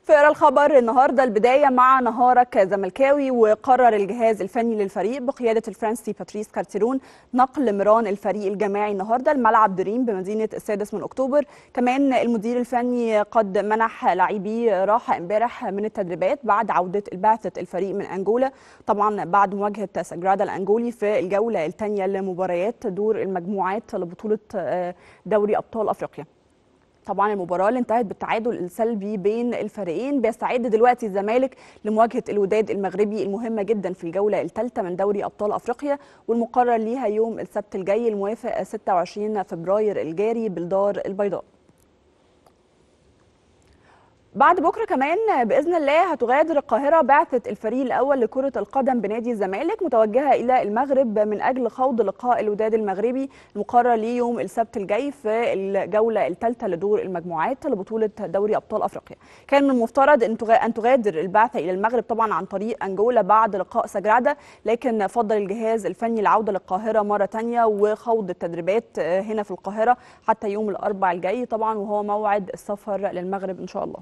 فقرا الخبر النهارده البدايه مع نهارك زملكاوي وقرر الجهاز الفني للفريق بقياده الفرنسي باتريس كارتيرون نقل مران الفريق الجماعي النهارده لملعب دريم بمدينه السادس من اكتوبر كمان المدير الفني قد منح لاعبيه راحه امبارح من التدريبات بعد عوده بعثه الفريق من انجولا طبعا بعد مواجهه ساجرادا الانجولي في الجوله الثانيه لمباريات دور المجموعات لبطوله دوري ابطال افريقيا طبعا المباراه اللي انتهت بالتعادل السلبي بين الفريقين بيستعد دلوقتي الزمالك لمواجهه الوداد المغربي المهمه جدا في الجوله الثالثه من دوري ابطال افريقيا والمقرر ليها يوم السبت الجاي الموافق 26 فبراير الجاري بالدار البيضاء بعد بكره كمان باذن الله هتغادر القاهره بعثه الفريق الاول لكره القدم بنادي الزمالك متوجهه الى المغرب من اجل خوض لقاء الوداد المغربي المقرر ليه يوم السبت الجاي في الجوله الثالثه لدور المجموعات لبطوله دوري ابطال افريقيا كان من المفترض ان تغادر البعثه الى المغرب طبعا عن طريق انجولا بعد لقاء سجرادا لكن فضل الجهاز الفني العوده للقاهره مره ثانيه وخوض التدريبات هنا في القاهره حتى يوم الاربعاء الجاي طبعا وهو موعد السفر للمغرب ان شاء الله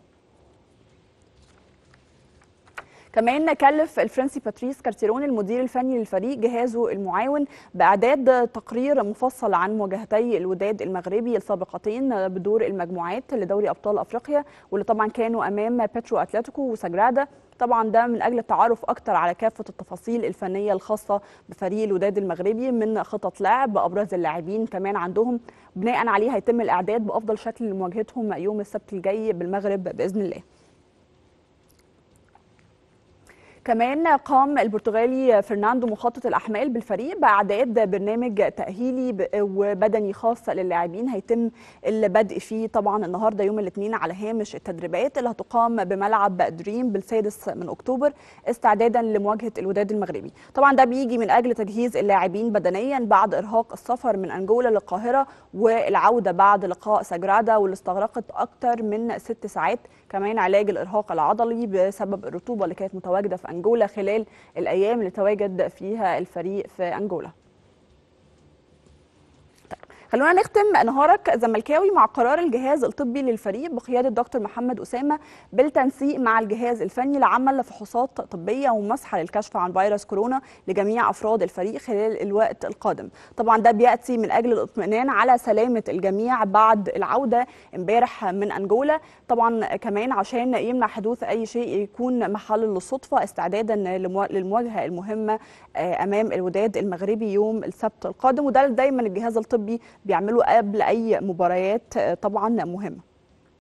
كمان كلف الفرنسي باتريس كارتيرون المدير الفني للفريق جهازه المعاون باعداد تقرير مفصل عن مواجهتي الوداد المغربي السابقتين بدور المجموعات لدوري ابطال افريقيا واللي طبعا كانوا امام بيترو اتلتيكو وساجرادا طبعا ده من اجل التعرف اكتر على كافه التفاصيل الفنيه الخاصه بفريق الوداد المغربي من خطط لعب بابرز اللاعبين كمان عندهم بناء عليه هيتم الاعداد بافضل شكل لمواجهتهم يوم السبت الجاي بالمغرب باذن الله كمان قام البرتغالي فرناندو مخطط الاحمال بالفريق باعداد برنامج تاهيلي وبدني خاص للاعبين هيتم البدء فيه طبعا النهارده يوم الاثنين على هامش التدريبات اللي هتقام بملعب دريم بالسادس من اكتوبر استعدادا لمواجهه الوداد المغربي طبعا ده بيجي من اجل تجهيز اللاعبين بدنيا بعد ارهاق السفر من انجولا للقاهره والعوده بعد لقاء ساجرادا واللي استغرقت اكثر من ست ساعات كمان علاج الارهاق العضلي بسبب الرطوبه اللي كانت متواجده في انجولا خلال الايام اللي تواجد فيها الفريق في انجولا خلونا نختم نهارك زملكاوي مع قرار الجهاز الطبي للفريق بقياده دكتور محمد اسامه بالتنسيق مع الجهاز الفني لعمل فحوصات طبيه ومسحه للكشف عن فيروس كورونا لجميع افراد الفريق خلال الوقت القادم طبعا ده بياتي من اجل الاطمئنان على سلامه الجميع بعد العوده امبارح من انجولا طبعا كمان عشان يمنع حدوث اي شيء يكون محل للصدفه استعدادا للمواجهه المهمه امام الوداد المغربي يوم السبت القادم وده دايما الجهاز الطبي بيعملوا قبل اي مباريات طبعا مهمه